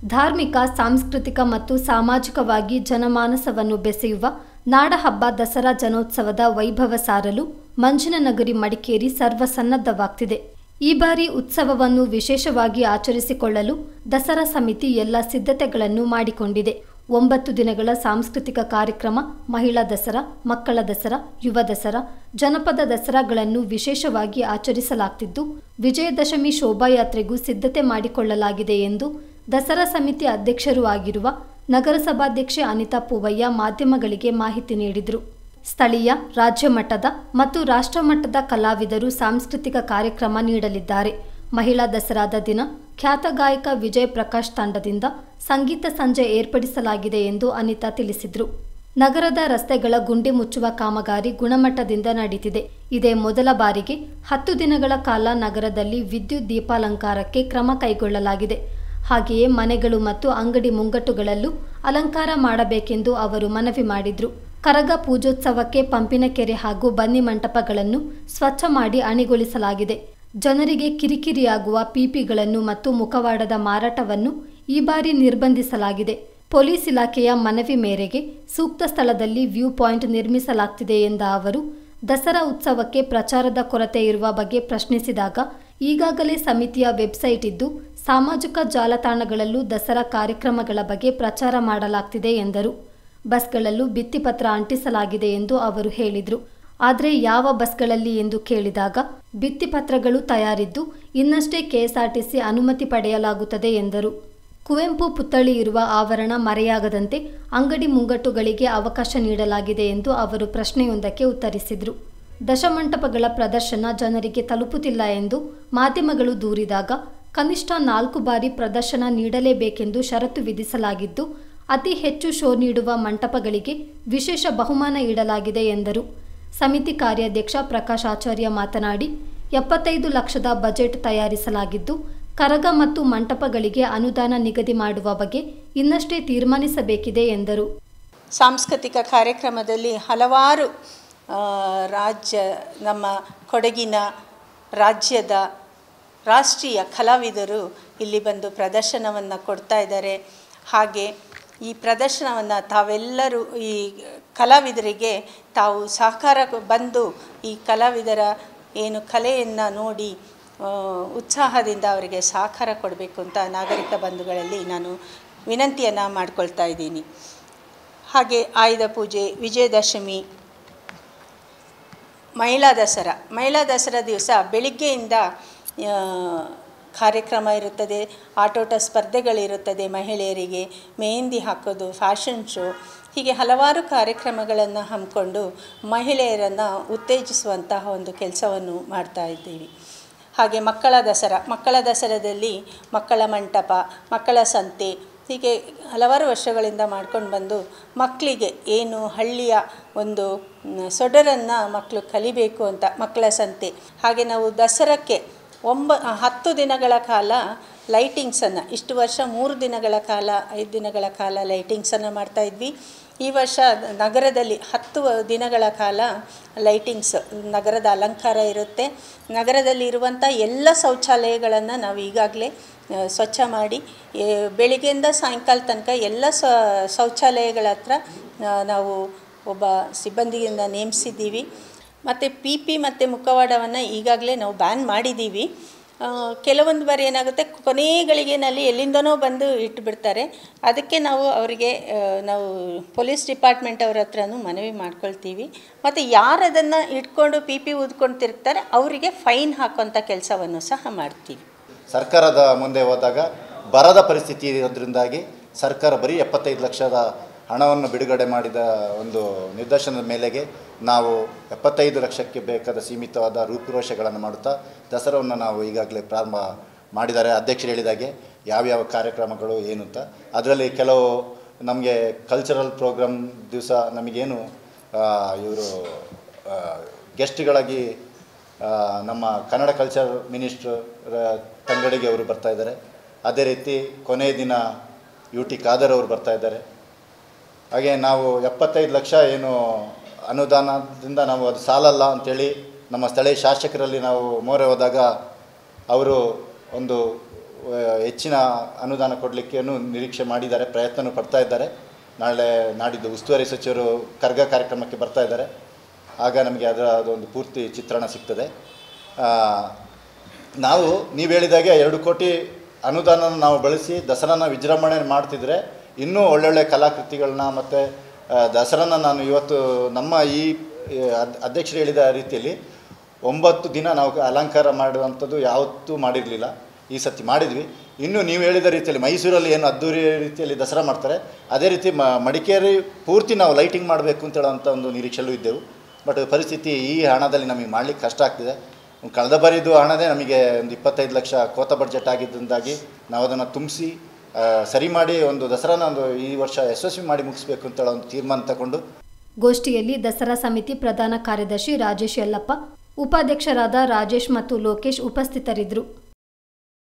ಧಾರ್ಮಿಕ ಸಾಂಸ್ಕೃತಿಕ ಮತ್ತು ಸಾಮಾಜಿಕವಾಗಿ ಜನಮಾನಸವನ್ನು ಬೆಸೆಯುವ ನಾಡಹಬ್ಬ ದಸರಾ ಜನೋತ್ಸವದ ವೈಭವ ಸಾರಲು ಮಂಜಿನ ನಗರಿ ಮಡಿಕೇರಿ ಸರ್ವಸನ್ನದ್ಧವಾಗ್ತಿದೆ ಈ ಬಾರಿ ಉತ್ಸವವನ್ನು ವಿಶೇಷವಾಗಿ ಆಚರಿಸಿಕೊಳ್ಳಲು ದಸರಾ ಸಮಿತಿ ಎಲ್ಲ ಸಿದ್ಧತೆಗಳನ್ನು ಮಾಡಿಕೊಂಡಿದೆ ಒಂಬತ್ತು ದಿನಗಳ ಸಾಂಸ್ಕೃತಿಕ ಕಾರ್ಯಕ್ರಮ ಮಹಿಳಾ ದಸರಾ ಮಕ್ಕಳ ದಸರಾ ಯುವ ದಸರಾ ಜನಪದ ದಸರಾಗಳನ್ನು ವಿಶೇಷವಾಗಿ ಆಚರಿಸಲಾಗ್ತಿದ್ದು ವಿಜಯದಶಮಿ ಶೋಭಾಯಾತ್ರೆಗೂ ಸಿದ್ಧತೆ ಮಾಡಿಕೊಳ್ಳಲಾಗಿದೆ ಎಂದು ದಸರಾ ಸಮಿತಿ ಅಧ್ಯಕ್ಷರೂ ಆಗಿರುವ ನಗರಸಭಾಧ್ಯಕ್ಷೆ ಅನಿತಾ ಪೂವಯ್ಯ ಮಾಧ್ಯಮಗಳಿಗೆ ಮಾಹಿತಿ ನೀಡಿದರು ಸ್ಥಳೀಯ ರಾಜ್ಯ ಮಟ್ಟದ ಮತ್ತು ರಾಷ್ಟ್ರ ಮಟ್ಟದ ಕಲಾವಿದರು ಸಾಂಸ್ಕೃತಿಕ ಕಾರ್ಯಕ್ರಮ ನೀಡಲಿದ್ದಾರೆ ಮಹಿಳಾ ದಸರಾದ ದಿನ ಖ್ಯಾತ ಗಾಯಕ ವಿಜಯ್ ಪ್ರಕಾಶ್ ತಂಡದಿಂದ ಸಂಗೀತ ಸಂಜೆ ಏರ್ಪಡಿಸಲಾಗಿದೆ ಎಂದು ಅನಿತಾ ತಿಳಿಸಿದರು ನಗರದ ರಸ್ತೆಗಳ ಗುಂಡಿ ಮುಚ್ಚುವ ಕಾಮಗಾರಿ ಗುಣಮಟ್ಟದಿಂದ ನಡೀತಿದೆ ಇದೇ ಮೊದಲ ಬಾರಿಗೆ ಹತ್ತು ದಿನಗಳ ಕಾಲ ನಗರದಲ್ಲಿ ವಿದ್ಯುತ್ ದೀಪಾಲಂಕಾರಕ್ಕೆ ಕ್ರಮ ಕೈಗೊಳ್ಳಲಾಗಿದೆ ಹಾಗೆಯೇ ಮನೆಗಳು ಮತ್ತು ಅಂಗಡಿ ಮುಂಗಟ್ಟುಗಳಲ್ಲೂ ಅಲಂಕಾರ ಮಾಡಬೇಕೆಂದು ಅವರು ಮನವಿ ಮಾಡಿದರು ಕರಗ ಪೂಜೋತ್ಸವಕ್ಕೆ ಪಂಪಿನಕೆರೆ ಹಾಗೂ ಬನ್ನಿ ಮಂಟಪಗಳನ್ನು ಸ್ವಚ್ಛ ಮಾಡಿ ಅಣಿಗೊಳಿಸಲಾಗಿದೆ ಜನರಿಗೆ ಕಿರಿಕಿರಿಯಾಗುವ ಪಿಪಿಗಳನ್ನು ಮತ್ತು ಮುಖವಾಡದ ಮಾರಾಟವನ್ನು ಈ ಬಾರಿ ನಿರ್ಬಂಧಿಸಲಾಗಿದೆ ಪೊಲೀಸ್ ಇಲಾಖೆಯ ಮನವಿ ಮೇರೆಗೆ ಸೂಕ್ತ ಸ್ಥಳದಲ್ಲಿ ವ್ಯೂ ಪಾಯಿಂಟ್ ನಿರ್ಮಿಸಲಾಗ್ತಿದೆ ಎಂದ ಅವರು ದಸರಾ ಉತ್ಸವಕ್ಕೆ ಪ್ರಚಾರದ ಕೊರತೆ ಇರುವ ಬಗ್ಗೆ ಪ್ರಶ್ನಿಸಿದಾಗ ಈಗಾಗಲೇ ಸಮಿತಿಯ ವೆಬ್ಸೈಟ್ ಇದ್ದು ಸಾಮಾಜಿಕ ಜಾಲತಾಣಗಳಲ್ಲೂ ದಸರಾ ಕಾರ್ಯಕ್ರಮಗಳ ಬಗ್ಗೆ ಪ್ರಚಾರ ಮಾಡಲಾಗ್ತಿದೆ ಎಂದರು ಬಸ್ಗಳಲ್ಲೂ ಭಿತ್ತಿಪತ್ರ ಅಂಟಿಸಲಾಗಿದೆ ಎಂದು ಅವರು ಹೇಳಿದರು ಆದರೆ ಯಾವ ಬಸ್ಗಳಲ್ಲಿ ಎಂದು ಕೇಳಿದಾಗ ಭಿತ್ತಿಪತ್ರಗಳು ತಯಾರಿದ್ದು ಇನ್ನಷ್ಟೇ ಕೆಎಸ್ಆರ್ಟಿಸಿ ಅನುಮತಿ ಪಡೆಯಲಾಗುತ್ತದೆ ಎಂದರು ಕುವೆಂಪು ಪುತ್ಥಳಿ ಇರುವ ಆವರಣ ಮರೆಯಾಗದಂತೆ ಅಂಗಡಿ ಮುಂಗಟ್ಟುಗಳಿಗೆ ಅವಕಾಶ ನೀಡಲಾಗಿದೆ ಎಂದು ಅವರು ಪ್ರಶ್ನೆಯೊಂದಕ್ಕೆ ಉತ್ತರಿಸಿದರು ದಶಮಂಟಪಗಳ ಪ್ರದರ್ಶನ ಜನರಿಗೆ ತಲುಪುತ್ತಿಲ್ಲ ಎಂದು ಮಾಧ್ಯಮಗಳು ದೂರಿದಾಗ ಕನಿಷ್ಠ ನಾಲ್ಕು ಬಾರಿ ಪ್ರದರ್ಶನ ನೀಡಲೇಬೇಕೆಂದು ಷರತ್ತು ವಿಧಿಸಲಾಗಿದ್ದು ಅತಿ ಹೆಚ್ಚು ಶೋ ನೀಡುವ ಮಂಟಪಗಳಿಗೆ ವಿಶೇಷ ಬಹುಮಾನ ಇಡಲಾಗಿದೆ ಎಂದರು ಸಮಿತಿ ಕಾರ್ಯಾಧ್ಯಕ್ಷ ಪ್ರಕಾಶ್ ಆಚಾರ್ಯ ಮಾತನಾಡಿ ಎಪ್ಪತ್ತೈದು ಲಕ್ಷದ ಬಜೆಟ್ ತಯಾರಿಸಲಾಗಿದ್ದು ಕರಗ ಮತ್ತು ಮಂಟಪಗಳಿಗೆ ಅನುದಾನ ನಿಗದಿ ಮಾಡುವ ಬಗ್ಗೆ ಇನ್ನಷ್ಟೇ ತೀರ್ಮಾನಿಸಬೇಕಿದೆ ಎಂದರು ಸಾಂಸ್ಕೃತಿಕ ಕಾರ್ಯಕ್ರಮದಲ್ಲಿ ಹಲವಾರು ಆ, ರಾಜ್ಯ ನಮ್ಮ ಕೊಡಗಿನ ರಾಜ್ಯದ ರಾಷ್ಟ್ರೀಯ ಕಲಾವಿದರು ಇಲ್ಲಿ ಬಂದು ಪ್ರದರ್ಶನವನ್ನು ಕೊಡ್ತಾ ಇದ್ದಾರೆ ಹಾಗೆ ಈ ಪ್ರದರ್ಶನವನ್ನು ತಾವೆಲ್ಲರೂ ಈ ಕಲಾವಿದರಿಗೆ ತಾವು ಸಹಕಾರ ಬಂದು ಈ ಕಲಾವಿದರ ಏನು ಕಲೆಯನ್ನು ನೋಡಿ ಆ, ಉತ್ಸಾಹದಿಂದ ಅವರಿಗೆ ಸಹಕಾರ ಕೊಡಬೇಕು ಅಂತ ನಾಗರಿಕ ಬಂಧುಗಳಲ್ಲಿ ನಾನು ವಿನಂತಿಯನ್ನು ಮಾಡ್ಕೊಳ್ತಾ ಇದ್ದೀನಿ ಹಾಗೆ ಆಯುಧ ಪೂಜೆ ವಿಜಯದಶಮಿ ಮಹಿಳಾ ದಸರಾ ಮಹಿಳಾ ದಸರಾ ದಿವಸ ಬೆಳಿಗ್ಗೆಯಿಂದ ಆ, ಕಾರ್ಯಕ್ರಮ ಇರುತ್ತದೆ ಆಟೋಟ ಸ್ಪರ್ಧೆಗಳಿರುತ್ತದೆ ಮಹಿಳೆಯರಿಗೆ ಮೆಹಂದಿ ಹಾಕೋದು ಫ್ಯಾಷನ್ ಶೋ ಹೀಗೆ ಹಲವಾರು ಕಾರ್ಯಕ್ರಮಗಳನ್ನು ಹಮ್ಮಿಕೊಂಡು ಮಹಿಳೆಯರನ್ನು ಉತ್ತೇಜಿಸುವಂತಹ ಒಂದು ಕೆಲಸವನ್ನು ಮಾಡ್ತಾ ಇದ್ದೀವಿ ಹಾಗೆ ಮಕ್ಕಳ ದಸರಾ ಮಕ್ಕಳ ದಸರಾದಲ್ಲಿ ಮಕ್ಕಳ ಮಂಟಪ ಮಕ್ಕಳ ಸಂತೆ ಹೀಗೆ ಹಲವಾರು ವರ್ಷಗಳಿಂದ ಮಾಡ್ಕೊಂಡು ಬಂದು ಮಕ್ಕಳಿಗೆ ಏನು ಹಳ್ಳಿಯ ಒಂದು ಮ್, ಸೊಡರನ್ನು ಮಕ್ಕಳು ಕಲಿಬೇಕು ಅಂತ ಮಕ್ಕಳ ಸಂತೆ ಹಾಗೆ ನಾವು ದಸರಕ್ಕೆ ಒಂಬ ಹತ್ತು ದಿನಗಳ ಕಾಲ ಲೈಟಿಂಗ್ಸನ್ನು ಇಷ್ಟು ವರ್ಷ ಮೂರು ದಿನಗಳ ಕಾಲ ಐದು ದಿನಗಳ ಕಾಲ ಲೈಟಿಂಗ್ಸನ್ನು ಮಾಡ್ತಾ ಇದ್ವಿ ಈ ವರ್ಷ ನಗರದಲ್ಲಿ ಹತ್ತು ದಿನಗಳ ಕಾಲ ಲೈಟಿಂಗ್ಸ್ ನಗರದ ಅಲಂಕಾರ ಇರುತ್ತೆ ನಗರದಲ್ಲಿ ಇರುವಂಥ ಎಲ್ಲ ಶೌಚಾಲಯಗಳನ್ನು ನಾವು ಈಗಾಗಲೇ ಆ, ಸ್ವಚ್ಛ ಮಾಡಿ ಏ, ಬೆಳಿಗ್ಗೆಯಿಂದ ಸಾಯಂಕಾಲ ತನಕ ಎಲ್ಲ ಸ ಶೌಚಾಲಯಗಳ ಹತ್ರ ಆ, ನಾವು ಒಬ್ಬ ಸಿಬ್ಬಂದಿಯಿಂದ ನೇಮಿಸಿದ್ದೀವಿ ಮತ್ತು ಪಿ ಪಿ ಮತ್ತು ಮುಖವಾಡವನ್ನು ಈಗಾಗಲೇ ನಾವು ಬ್ಯಾನ್ ಮಾಡಿದ್ದೀವಿ ಆ, ಕೆಲವೊಂದು ಬಾರಿ ಏನಾಗುತ್ತೆ ಕೊನೆಯ ಗಳಿಗೆನಲ್ಲಿ ಎಲ್ಲಿಂದನೋ ಬಂದು ಇಟ್ಟುಬಿಡ್ತಾರೆ ಅದಕ್ಕೆ ನಾವು ಅವರಿಗೆ ಆ, ನಾವು ಪೊಲೀಸ್ ಡಿಪಾರ್ಟ್ಮೆಂಟ್ ಅವ್ರ ಹತ್ರನೂ ಮನವಿ ಮಾಡ್ಕೊಳ್ತೀವಿ ಮತ್ತು ಯಾರು ಅದನ್ನು ಇಟ್ಕೊಂಡು ಪಿ ಪಿ ಊದ್ಕೊಂಡು ತಿರುಗ್ತಾರೆ ಅವರಿಗೆ ಫೈನ್ ಹಾಕೋಂಥ ಕೆಲಸವನ್ನು ಸಹ ಮಾಡ್ತೀವಿ ಸರ್ಕಾರದ ಮುಂದೆ ಹೋದಾಗ ಬರದ ಪರಿಸ್ಥಿತಿ ಇರೋದ್ರಿಂದಾಗಿ ಸರ್ಕಾರ ಬರೀ ಎಪ್ಪತ್ತೈದು ಲಕ್ಷದ ಹಣವನ್ನು ಬಿಡುಗಡೆ ಮಾಡಿದ ಒಂದು ನಿರ್ದೇಶನದ ಮೇಲೆಗೆ ನಾವು ಎಪ್ಪತ್ತೈದು ಲಕ್ಷಕ್ಕೆ ಬೇಕಾದ ಸೀಮಿತವಾದ ರೂಪುರೇಷೆಗಳನ್ನು ಮಾಡುತ್ತಾ ದಸರಾವನ್ನು ನಾವು ಈಗಾಗಲೇ ಪ್ರಾರಂಭ ಮಾಡಿದ್ದಾರೆ ಅಧ್ಯಕ್ಷರು ಹೇಳಿದಾಗೆ ಯಾವ್ಯಾವ ಕಾರ್ಯಕ್ರಮಗಳು ಏನು ಅಂತ ಅದರಲ್ಲಿ ಕೆಲವು ನಮಗೆ ಕಲ್ಚರಲ್ ಪ್ರೋಗ್ರಾಮ್ ದಿವಸ ನಮಗೇನು ಇವರು ಗೆಸ್ಟ್ಗಳಾಗಿ ಆ, ನಮ್ಮ ಕನ್ನಡ ಕಲ್ಚರ್ ಮಿನಿಸ್ಟ್ರ್ ತಂಗಡಿಗೆ ಅವರು ಬರ್ತಾ ಇದ್ದಾರೆ ಅದೇ ರೀತಿ ಕೊನೆಯ ದಿನ ಯು ಟಿ ಖಾದರ್ ಅವರು ಬರ್ತಾ ಇದ್ದಾರೆ ಹಾಗೆ ನಾವು ಎಪ್ಪತ್ತೈದು ಲಕ್ಷ ಏನು ಅನುದಾನದಿಂದ ನಾವು ಅದು ಸಾಲಲ್ಲ ಅಂಥೇಳಿ ನಮ್ಮ ಸ್ಥಳೀಯ ಶಾಸಕರಲ್ಲಿ ನಾವು ಮೋರೆ ಹೋದಾಗ ಅವರು ಒಂದು ಆ, ಹೆಚ್ಚಿನ ಅನುದಾನ ಕೊಡಲಿಕ್ಕೇನು ನಿರೀಕ್ಷೆ ಮಾಡಿದ್ದಾರೆ ಪ್ರಯತ್ನನೂ ಪಡ್ತಾ ಇದ್ದಾರೆ ನಾಳೆ ನಾಡಿದ್ದು ಉಸ್ತುವಾರಿ ಸಚಿವರು ಕರ್ಗ ಕಾರ್ಯಕ್ರಮಕ್ಕೆ ಬರ್ತಾ ಇದ್ದಾರೆ ಆಗ ನಮಗೆ ಅದರ ಅದೊಂದು ಪೂರ್ತಿ ಚಿತ್ರಣ ಸಿಗ್ತದೆ ಆ, ನಾವು ನೀವು ಹೇಳಿದಾಗೆ ಎರಡು ಕೋಟಿ ಅನುದಾನನ ನಾವು ಬಳಸಿ ದಸರಾನ ವಿಜೃಂಭಣೆ ಮಾಡ್ತಿದ್ರೆ ಇನ್ನೂ ಒಳ್ಳೊಳ್ಳೆ ಕಲಾಕೃತಿಗಳನ್ನ ಮತ್ತು ದಸರಾನ ನಾನು ಇವತ್ತು ನಮ್ಮ ಈ ಅದ್- ಅಧ್ಯಕ್ಷರು ಹೇಳಿದ ರೀತಿಯಲ್ಲಿ ಒಂಬತ್ತು ದಿನ ನಾವು ಅಲಂಕಾರ ಮಾಡುವಂಥದ್ದು ಯಾವತ್ತೂ ಮಾಡಿರಲಿಲ್ಲ ಈ ಸತಿ ಮಾಡಿದ್ವಿ ಇನ್ನು ನೀವು ಹೇಳಿದ ರೀತಿಯಲ್ಲಿ ಮೈಸೂರಲ್ಲಿ ಏನು ಅದ್ದೂರಿ ರೀತಿಯಲ್ಲಿ ದಸರಾ ಮಾಡ್ತಾರೆ ಅದೇ ರೀತಿ ಮ ಮಡಿಕೇರಿ ಪೂರ್ತಿ ನಾವು ಲೈಟಿಂಗ್ ಮಾಡಬೇಕು ಅಂತ ಹೇಳೋಂಥ ಒಂದು ನಿರೀಕ್ಷೆಯಲ್ಲೂ ಇದ್ದೆವು ಬಟ್ ಪರಿಸ್ಥಿತಿ ಈ ಹಣದಲ್ಲಿ ನಮಗೆ ಮಾಡಲಿಕ್ಕೆ ಕಷ್ಟ ಆಗ್ತಿದೆ ಕಳೆದ ಬಾರಿದು ಹಣದೇ ನಮಗೆ ಒಂದು ಇಪ್ಪತ್ತೈದು ಲಕ್ಷ ಕೋತ ಬಡ್ಜೆಟ್ ಆಗಿದ್ದರಿಂದಾಗಿ ನಾವು ಅದನ್ನು ತುಂಬಿಸಿ ಸರಿ ಮಾಡಿ ಒಂದು ದಸರಾನ ಒಂದು ಈ ವರ್ಷ ಯಶಸ್ವಿ ಮಾಡಿ ಮುಗಿಸ್ಬೇಕು ಅಂತ ಹೇಳೋ ಒಂದು ತೀರ್ಮಾನ ತಗೊಂಡು ಗೋಷ್ಠಿಯಲ್ಲಿ ದಸರಾ ಸಮಿತಿ ಪ್ರಧಾನ ಕಾರ್ಯದರ್ಶಿ ರಾಜೇಶ್ ಯಲ್ಲಪ್ಪ ಉಪಾಧ್ಯಕ್ಷರಾದ ರಾಜೇಶ್ ಮತ್ತು ಲೋಕೇಶ್ ಉಪಸ್ಥಿತರಿದ್ದರು